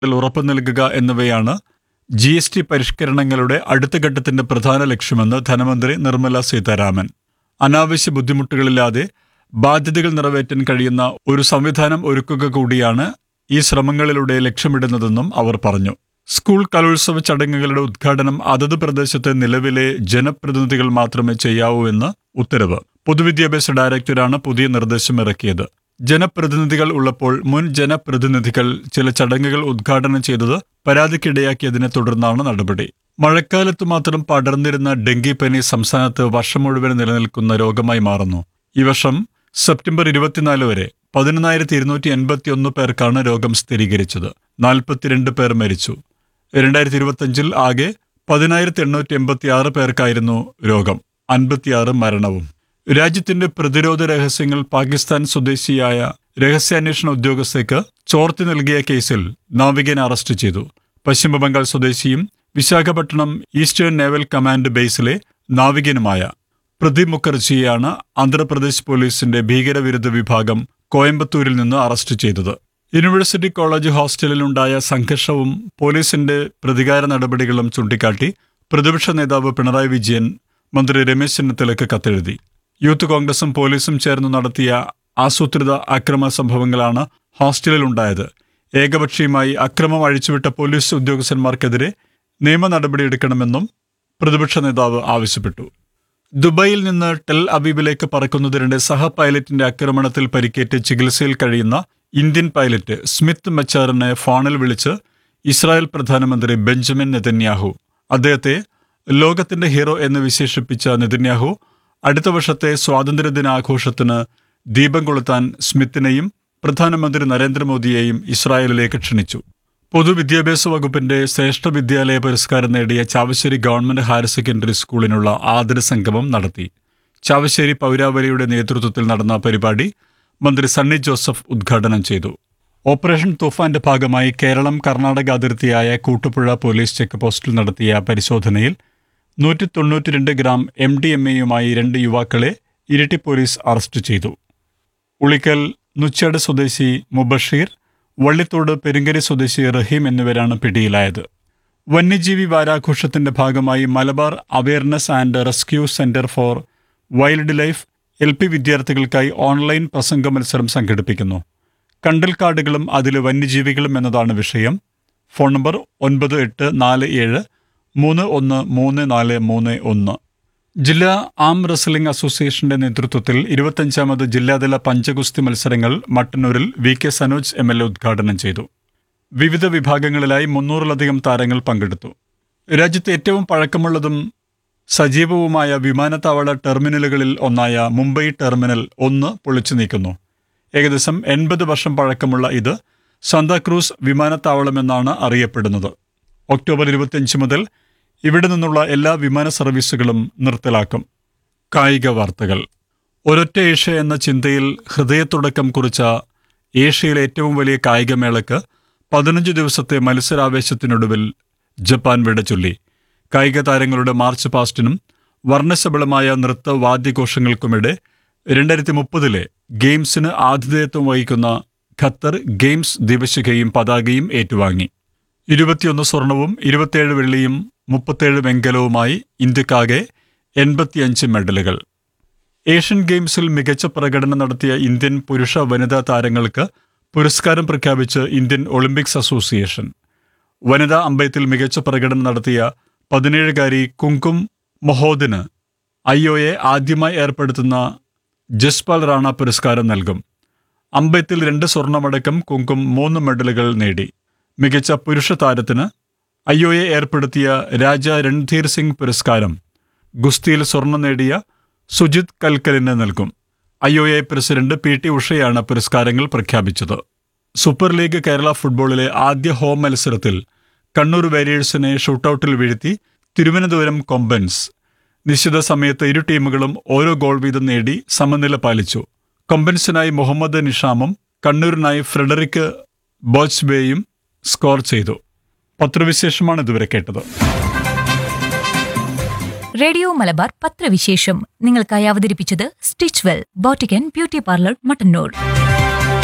ൽ ഉറപ്പു നൽകുക എന്നിവയാണ് ജി എസ് ടി പരിഷ്കരണങ്ങളുടെ അടുത്ത ഘട്ടത്തിന്റെ പ്രധാന ലക്ഷ്യമെന്ന് ധനമന്ത്രി നിർമ്മല സീതാരാമൻ അനാവശ്യ ബുദ്ധിമുട്ടുകളില്ലാതെ ബാധ്യതകൾ നിറവേറ്റാൻ കഴിയുന്ന ഒരു സംവിധാനം ഒരുക്കുക കൂടിയാണ് ഈ ശ്രമങ്ങളിലൂടെ ലക്ഷ്യമിടുന്നതെന്നും അവർ പറഞ്ഞു സ്കൂൾ കലോത്സവ ചടങ്ങുകളുടെ ഉദ്ഘാടനം അതത് പ്രദേശത്തെ നിലവിലെ ജനപ്രതിനിധികൾ മാത്രമേ ചെയ്യാവൂ എന്ന് ഉത്തരവ് പൊതുവിദ്യാഭ്യാസ ഡയറക്ടറാണ് പുതിയ നിർദ്ദേശം ഇറക്കിയത് ജനപ്രതിനിധികൾ ഉള്ളപ്പോൾ മുൻ ജനപ്രതിനിധികൾ ചില ചടങ്ങുകൾ ഉദ്ഘാടനം ചെയ്തത് പരാതിക്കിടയാക്കിയതിനെ തുടർന്നാണ് നടപടി മഴക്കാലത്ത് മാത്രം പടർന്നിരുന്ന ഡെങ്കിപ്പനി സംസ്ഥാനത്ത് വർഷം മുഴുവൻ നിലനിൽക്കുന്ന രോഗമായി മാറുന്നു ഈ വർഷം സെപ്റ്റംബർ ഇരുപത്തിനാല് വരെ പതിനൊന്നായിരത്തി ഇരുന്നൂറ്റി എൺപത്തി ഒന്ന് പേർക്കാണ് രോഗം സ്ഥിരീകരിച്ചത് നാൽപ്പത്തിരണ്ട് പേർ മരിച്ചു രണ്ടായിരത്തി ഇരുപത്തിയഞ്ചിൽ ആകെ പതിനായിരത്തി എണ്ണൂറ്റി എൺപത്തി ആറ് പേർക്കായിരുന്നു രോഗം അൻപത്തിയാറ് മരണവും രാജ്യത്തിന്റെ പ്രതിരോധ രഹസ്യങ്ങൾ പാകിസ്ഥാൻ സ്വദേശിയായ രഹസ്യാന്വേഷണ ഉദ്യോഗസ്ഥയ്ക്ക് ചോർത്തി നൽകിയ കേസിൽ നാവികനെ അറസ്റ്റ് ചെയ്തു പശ്ചിമബംഗാൾ സ്വദേശിയും വിശാഖപട്ടണം ഈസ്റ്റേൺ നേവൽ കമാൻഡ് ബേസിലെ നാവികനുമായ പ്രദീപ് മുഖർജിയെയാണ് ആന്ധ്രാപ്രദേശ് പോലീസിന്റെ ഭീകരവിരുദ്ധ വിഭാഗം കോയമ്പത്തൂരിൽ നിന്ന് അറസ്റ്റ് ചെയ്തത് യൂണിവേഴ്സിറ്റി കോളേജ് ഹോസ്റ്റലിലുണ്ടായ സംഘർഷവും പോലീസിന്റെ പ്രതികാര നടപടികളും ചൂണ്ടിക്കാട്ടി പ്രതിപക്ഷ നേതാവ് പിണറായി വിജയൻ മന്ത്രി രമേശ് ചെന്നിത്തലയ്ക്ക് കത്തെഴുതി യൂത്ത് കോൺഗ്രസും പോലീസും ചേർന്ന് നടത്തിയ ആസൂത്രിത അക്രമ സംഭവങ്ങളാണ് ഹോസ്റ്റലിലുണ്ടായത് ഏകപക്ഷീയമായി അക്രമം അഴിച്ചുവിട്ട പോലീസ് ഉദ്യോഗസ്ഥന്മാർക്കെതിരെ നിയമ നടപടിയെടുക്കണമെന്നും പ്രതിപക്ഷ നേതാവ് ആവശ്യപ്പെട്ടു ദുബായിൽ നിന്ന് ടെൽ അവീബിലേക്ക് പറക്കുന്നതിനിടെ സഹ പൈലറ്റിന്റെ ആക്രമണത്തിൽ പരിക്കേറ്റ് ചികിത്സയിൽ കഴിയുന്ന ഇന്ത്യൻ പൈലറ്റ് സ്മിത്ത് മച്ചാറിനെ ഫോണിൽ വിളിച്ച് ഇസ്രായേൽ പ്രധാനമന്ത്രി ബെഞ്ചമിൻ നെതന്യാഹു അദ്ദേഹത്തെ ലോകത്തിന്റെ ഹീറോ എന്ന് വിശേഷിപ്പിച്ച നെതന്യാഹു അടുത്ത വർഷത്തെ സ്വാതന്ത്ര്യദിനാഘോഷത്തിന് ദീപം കൊളുത്താൻ സ്മിത്തിനെയും പ്രധാനമന്ത്രി നരേന്ദ്രമോദിയെയും ഇസ്രായേലിലേക്ക് ക്ഷണിച്ചു പൊതുവിദ്യാഭ്യാസ വകുപ്പിന്റെ ശ്രേഷ്ഠ വിദ്യാലയ പുരസ്കാരം നേടിയ ചാവശ്ശേരി ഗവൺമെന്റ് ഹയർ സെക്കൻഡറി സ്കൂളിനുള്ള ആദര സംഗമം നടത്തി ചാവശ്ശേരി പൗരാവലിയുടെ നേതൃത്വത്തിൽ നടന്ന പരിപാടി മന്ത്രി സണ്ണി ജോസഫ് ഉദ്ഘാടനം ചെയ്തു ഓപ്പറേഷൻ തുഫാന്റെ ഭാഗമായി കേരളം കർണാടക അതിർത്തിയായ കൂട്ടുപുഴ പോലീസ് ചെക്ക് പോസ്റ്റിൽ നടത്തിയ പരിശോധനയിൽ നൂറ്റി തൊണ്ണൂറ്റിരണ്ട് ഗ്രാം എം ഡി എം എയുമായി രണ്ട് യുവാക്കളെ ഇരിട്ടി പോലീസ് അറസ്റ്റ് ചെയ്തു ഉളിക്കൽ നുച്ചാട് സ്വദേശി മുബഷീർ വള്ളിത്തോട് പെരുങ്കരി സ്വദേശി റഹീം എന്നിവരാണ് പിടിയിലായത് വന്യജീവി വാരാഘോഷത്തിന്റെ ഭാഗമായി Malabar awareness and rescue centre for wildlife L P വിദ്യാർത്ഥികൾക്കായി ഓൺലൈൻ പ്രസംഗ മത്സരം സംഘടിപ്പിക്കുന്നു കണ്ടൽക്കാടുകളും അതിലെ വന്യജീവികളും എന്നതാണ് വിഷയം ഫോൺ നമ്പർ ഒൻപത് എട്ട് നാല് ഏഴ് മൂന്ന് ഒന്ന് മൂന്ന് നാല് മൂന്ന് ഒന്ന് ജില്ലാ ആം റെസ്ലിംഗ് അസോസിയേഷന്റെ നേതൃത്വത്തിൽ ഇരുപത്തഞ്ചാമത് ജില്ലാതല പഞ്ചഗുസ്തി മത്സരങ്ങൾ മട്ടന്നൂരിൽ V K Sanoj M L A ഉദ്ഘാടനം ചെയ്തു വിവിധ വിഭാഗങ്ങളിലായി മുന്നൂറിലധികം താരങ്ങൾ പങ്കെടുത്തു രാജ്യത്തെ ഏറ്റവും പഴക്കമുള്ളതും സജീവവുമായ വിമാനത്താവള ടെർമിനലുകളിൽ ഒന്നായ മുംബൈ ടെർമിനൽ ഒന്ന് പൊളിച്ചു നീക്കുന്നു ഏകദേശം എൺപത് വർഷം പഴക്കമുള്ള ഇത് സാന്താക്രൂസ് വിമാനത്താവളമെന്നാണ് അറിയപ്പെടുന്നത് ഒക്ടോബർ ഇരുപത്തിയഞ്ച് മുതൽ ഇവിടെ നിന്നുള്ള എല്ലാ വിമാന സർവീസുകളും നിർത്തലാക്കും കായിക വാർത്തകൾ ഒരൊറ്റ ഏഷ്യ എന്ന ചിന്തയിൽ ഹൃദയത്തുടക്കം കുറിച്ച ഏഷ്യയിലെ ഏറ്റവും വലിയ കായികമേളയ്ക്ക് പതിനഞ്ച് ദിവസത്തെ മത്സരാവേശത്തിനൊടുവിൽ ജപ്പാൻ വിട ചൊല്ലി കായിക താരങ്ങളുടെ മാർച്ച് പാസ്റ്റിനും വർണ്ണശബളമായ നൃത്ത വാദ്യഘോഷങ്ങൾക്കുമിടെ രണ്ടായിരത്തി മുപ്പതിലെ ഗെയിംസിന് ആതിഥേയത്വം വഹിക്കുന്ന ഖത്തർ ഗെയിംസ് ദിവശികയും പതാകയും ഏറ്റുവാങ്ങി ഇരുപത്തിയൊന്ന് സ്വർണവും ഇരുപത്തിയേഴ് വെള്ളിയും മുപ്പത്തേഴ് വെങ്കലവുമായി ഇന്ത്യക്കാകെ എൺപത്തിയഞ്ച് മെഡലുകൾ ഏഷ്യൻ ഗെയിംസിൽ മികച്ച പ്രകടനം നടത്തിയ ഇന്ത്യൻ പുരുഷ വനിതാ താരങ്ങൾക്ക് പുരസ്കാരം പ്രഖ്യാപിച്ച് ഇന്ത്യൻ ഒളിമ്പിക്സ് അസോസിയേഷൻ വനിതാ അമ്പയത്തിൽ മികച്ച പ്രകടനം നടത്തിയ പതിനേഴുകാരി കുങ്കും മൊഹോദിന് ഐ ഒ എ ആദ്യമായി ഏർപ്പെടുത്തുന്ന ജസ്പാൽ റാണ പുരസ്കാരം നൽകും അമ്പയത്തിൽ രണ്ട് സ്വർണമടക്കം കുങ്കും മൂന്ന് മെഡലുകൾ നേടി മികച്ച പുരുഷ താരത്തിന് ഐ ഒ എ ഏർപ്പെടുത്തിയ രാജ രൺധീർ സിംഗ് പുരസ്കാരം ഗുസ്തിയിൽ സ്വർണം നേടിയ സുജിത് കൽക്കലിന് നൽകും I O A president P T ഉഷയാണ് പുരസ്കാരങ്ങൾ പ്രഖ്യാപിച്ചത് സൂപ്പർ ലീഗ് കേരള ഫുട്ബോളിലെ ആദ്യ ഹോം മത്സരത്തിൽ കണ്ണൂർ വാരിയേഴ്സിനെ ഷൂട്ടൌട്ടിൽ വീഴ്ത്തി തിരുവനന്തപുരം കൊമ്പൻസ് നിശ്ചിത സമയത്ത് ഇരു ടീമുകളും ഓരോ ഗോൾ വീതം നേടി സമനില പാലിച്ചു കൊമ്പൻസിനായി മുഹമ്മദ് നിഷാമും കണ്ണൂരിനായി ഫ്രെഡറിക് ബോച്ച്ബേയും സ്കോർ ചെയ്തു പത്രവിശേഷമാണ് ഇതുവരെ കേട്ടത് റേഡിയോ മലബാർ പത്രവിശേഷം നിങ്ങൾക്കായി അവതരിപ്പിച്ചത് stitch well boutique and beauty parlour Mattannur